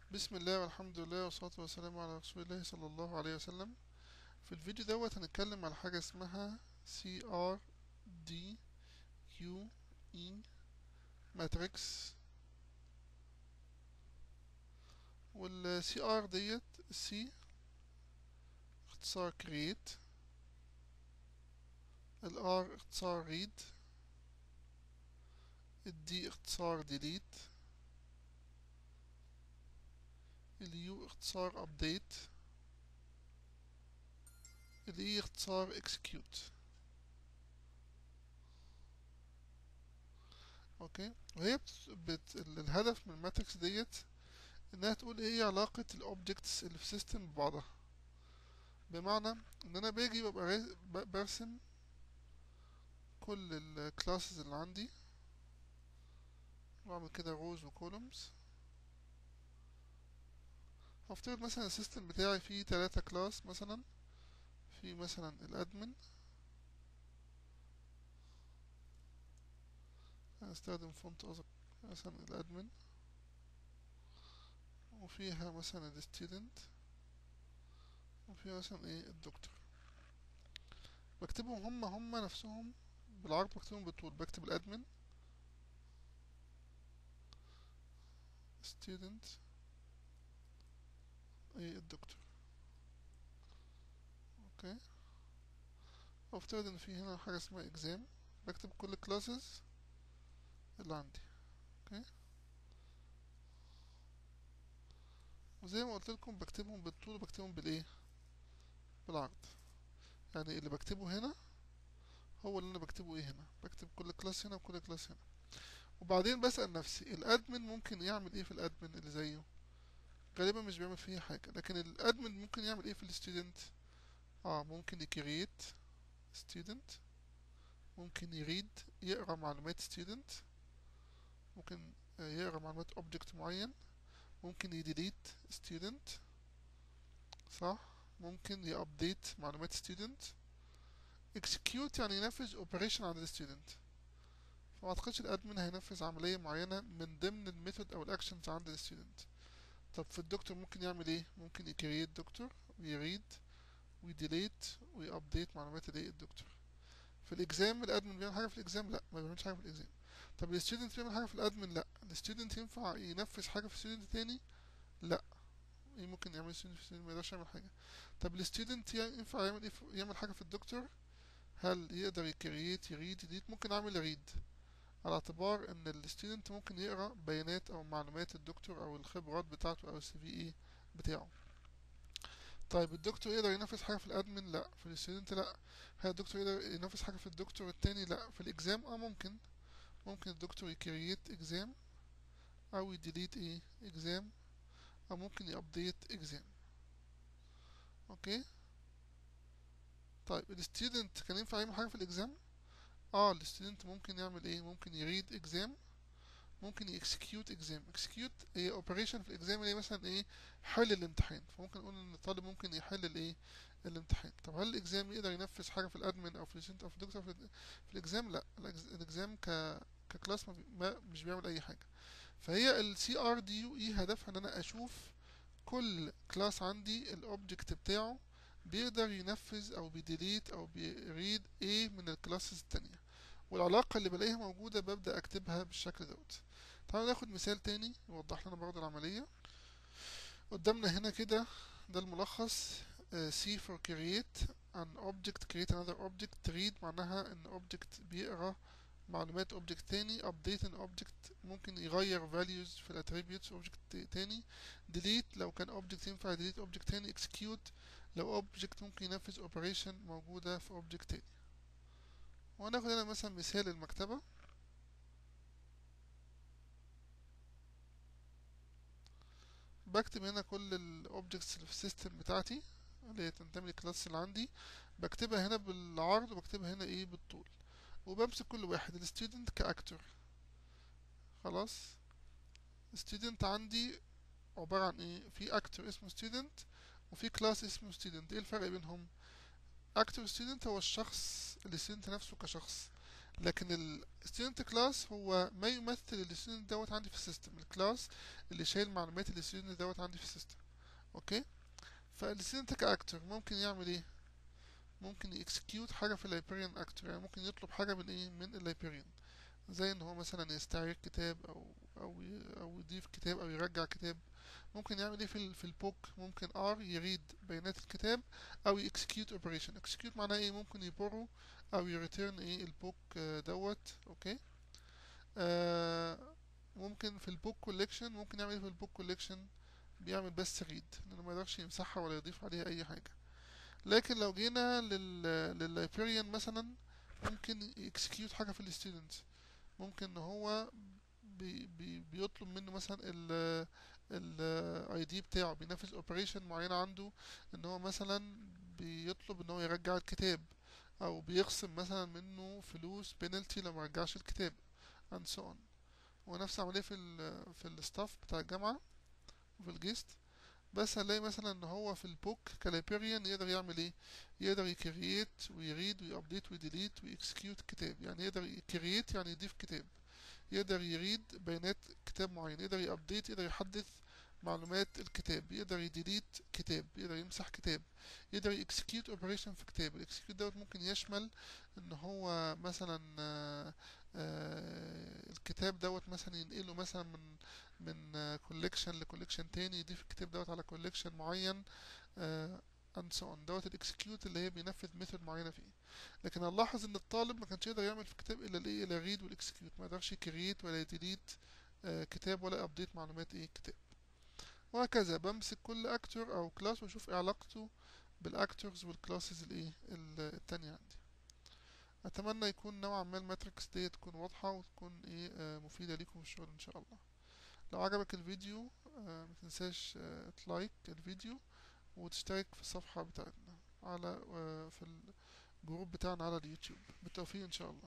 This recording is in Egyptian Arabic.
بسم الله والحمد لله والصلاة والسلام على رسول الله صلى الله عليه وسلم في الفيديو دوت هنتكلم على حاجة اسمها CRD QE ماتريكس وال CR ديت C اختصار create ال R اختصار read ال D اختصار delete اليو اختصار update الاي اختصار execute اوكي وهي بت... بت... الهدف من الماتريكس ديت انها تقول ايه علاقة الاوبجكتس اللي في سيستم ببعضها بمعنى ان انا باجي ببقى راس- ب- برسم كل الكلاسز اللي عندي بعمل كده روز وكولومز هفترض مثلا السيستم بتاعي فيه تلاتة كلاس مثلا في مثلا الادمن هستخدم فونت ازرق مثلا الادمن وفيها مثلا الستودنت وفيها مثلا ايه الدكتور بكتبهم هم هم نفسهم بالعرض بكتبهم بالطول بكتب الادمن student ايه الدكتور اوكي افترض ان في هنا حاجة اسمها exam بكتب كل classes اللي عندي اوكي وزي ما قلت لكم بكتبهم بالطول وبكتبهم بالايه بالعرض يعني اللي بكتبه هنا هو اللي انا بكتبه ايه هنا بكتب كل كلاس هنا وكل كلاس هنا وبعدين بسأل نفسي الادمن ممكن يعمل ايه في الادمن اللي زيه غالبا مش بيعمل فيه حاجة لكن الادمن ممكن يعمل ايه في الستودنت اه ممكن يكريت student ممكن يريد يقرا معلومات student ممكن آه، يقرا معلومات object معين ممكن يديليت student صح ممكن يابديت معلومات student execute يعني ينفذ operation عند الستودنت فما اعتقدش الادمن هينفذ عملية معينة من ضمن الميثود او الاكشنز عند الستودنت طب في الدكتور ممكن يعمل ايه ممكن يكريت دكتور ويريد ويديليت ويابديت معلومات الايه الدكتور في الاكزام الادمن بيعمل حاجه في الاكزام لا ما بيعملش حاجه في الاكزام طب الستودنت بيعمل حاجه في الادمن لا الستودنت ينفع ينفذ حاجه في ستودنت تاني لا ايه ممكن يعمل ستودنت في student؟ ما يقدرش يعمل حاجه طب الستودنت ينفع يعمل ايه في- يعمل حاجه في الدكتور هل يقدر يكريت يريد يديت ممكن اعمل ريد على اعتبار ان الستودنت ممكن يقرا بيانات او معلومات الدكتور او الخبرات بتاعته او السي في اي بتاعه طيب الدكتور يقدر ينفذ حاجه في الادمن لا في الستودنت لا هل الدكتور يقدر ينفذ حاجه في الدكتور التاني لا في الاكزام اه ممكن ممكن الدكتور يكريت اكزام او يديليت ايه اكزام او ممكن يابديت اكزام اوكي طيب الستودنت كان ينفع يعمل حاجه في الاكزام اه الستودنت ممكن يعمل ايه ممكن يريد اكزام ممكن يكسكيوت اكزام اكسكيوت هي اوبريشن في الاكزام اللي هي مثلا ايه حل الامتحان فممكن نقول ان الطالب ممكن يحل الايه الامتحان طب هل الاكزام يقدر ينفذ حاجه في الادمن او في الستودنت او في الدكتور في, ال- في الاكزام لا الإكز- الاكزام ك ككلاس ما, بي... ما مش بيعمل اي حاجه فهي السي ار دي يو اي هدفها ان انا اشوف كل كلاس عندي الاوبجكت بتاعه بيقدر ينفذ او بيديليت او بيريد ايه من الكلاسز التانية والعلاقة اللي بلاقيها موجودة ببدأ اكتبها بالشكل دوت تعالوا ناخد مثال تاني يوضح لنا برضه العملية قدامنا هنا كده ده الملخص آه، C for create an object create another object read معناها ان object بيقرا معلومات object تاني update an object ممكن يغير values في الاتريبيوتس object تاني delete لو كان object ينفع delete object تاني execute لو object ممكن ينفذ operation موجودة في object تاني وهناخد هنا مثلا مثال المكتبة بكتب هنا كل الاوبجكتس اللي في السيستم بتاعتي اللي هي تنتمي للكلاس اللي عندي بكتبها هنا بالعرض وبكتبها هنا ايه بالطول وبمسك كل واحد الستودنت كاكتور خلاص الستودنت عندي عبارة عن ايه في اكتور اسمه ستودنت وفي كلاس اسمه ستودنت ايه الفرق بينهم اكتور ستودنت هو الشخص الستودنت نفسه كشخص لكن ال student class هو ما يمثل ال student دوت عندي في السيستم الكلاس اللي شايل معلومات ال student دوت عندي في السيستم اوكي فال student كاكتور ممكن يعمل ايه ممكن يكسكيوت حاجه في اللايبريان اكتور يعني ممكن يطلب حاجه من ايه من اللايبريان زي ان هو مثلا يستعير كتاب او او او يضيف كتاب او يرجع كتاب ممكن يعمل ايه في ال في البوك ممكن ار يريد بيانات الكتاب او يكسكيوت اوبريشن اكسكيوت معناه ايه ممكن يبرو او يريتيرن ايه البوك دوت اوكي آه ممكن في البوك كوليكشن ممكن يعمل ايه في البوك كوليكشن بيعمل بس ريد لانه ما يقدرش يمسحها ولا يضيف عليها اي حاجه لكن لو جينا لل لللايبريان مثلا ممكن يكسكيوت حاجه في الستودنت ممكن ان هو بي بي بيطلب منه مثلا ال الاي دي بتاعه بينفذ اوبريشن معينه عنده ان هو مثلا بيطلب ان هو يرجع الكتاب او بيخصم مثلا منه فلوس بينالتي لو مرجعش الكتاب and so on ونفس عملية في ال في الستاف بتاع الجامعة وفي الجيست بس هنلاقي مثلا ان هو في البوك كلايبريان يقدر يعمل ايه يقدر يكريت ويريد ويابديت ويديليت ويكسكيوت كتاب يعني يقدر يكريت يعني يضيف كتاب يقدر يريد بيانات كتاب معين يقدر يابديت يقدر يحدث معلومات الكتاب يقدر يديليت كتاب يقدر يمسح كتاب يقدر يكسكيوت اوبريشن في كتاب الاكسكيوت دوت ممكن يشمل ان هو مثلا آآ آآ الكتاب دوت مثلا ينقله مثلا من من كوليكشن لكوليكشن تاني يضيف الكتاب دوت على كوليكشن معين اند سو اون دوت الاكسكيوت اللي هي بينفذ ميثود معينه فيه لكن هنلاحظ ان الطالب ما كانش يقدر يعمل في الكتاب الا الايه الا ريد والاكسكيوت ما يقدرش يكريت ولا يديليت كتاب ولا ابديت معلومات ايه كتاب وهكذا بمسك كل اكتور او كلاس واشوف ايه علاقته بالاكتورز والكلاسز الايه التانية عندي اتمنى يكون نوعا ما الماتريكس دي تكون واضحة وتكون ايه آه مفيدة ليكم في الشغل ان شاء الله لو عجبك الفيديو آه متنساش آه تلايك الفيديو وتشترك في الصفحة بتاعتنا على في الجروب بتاعنا على اليوتيوب بالتوفيق ان شاء الله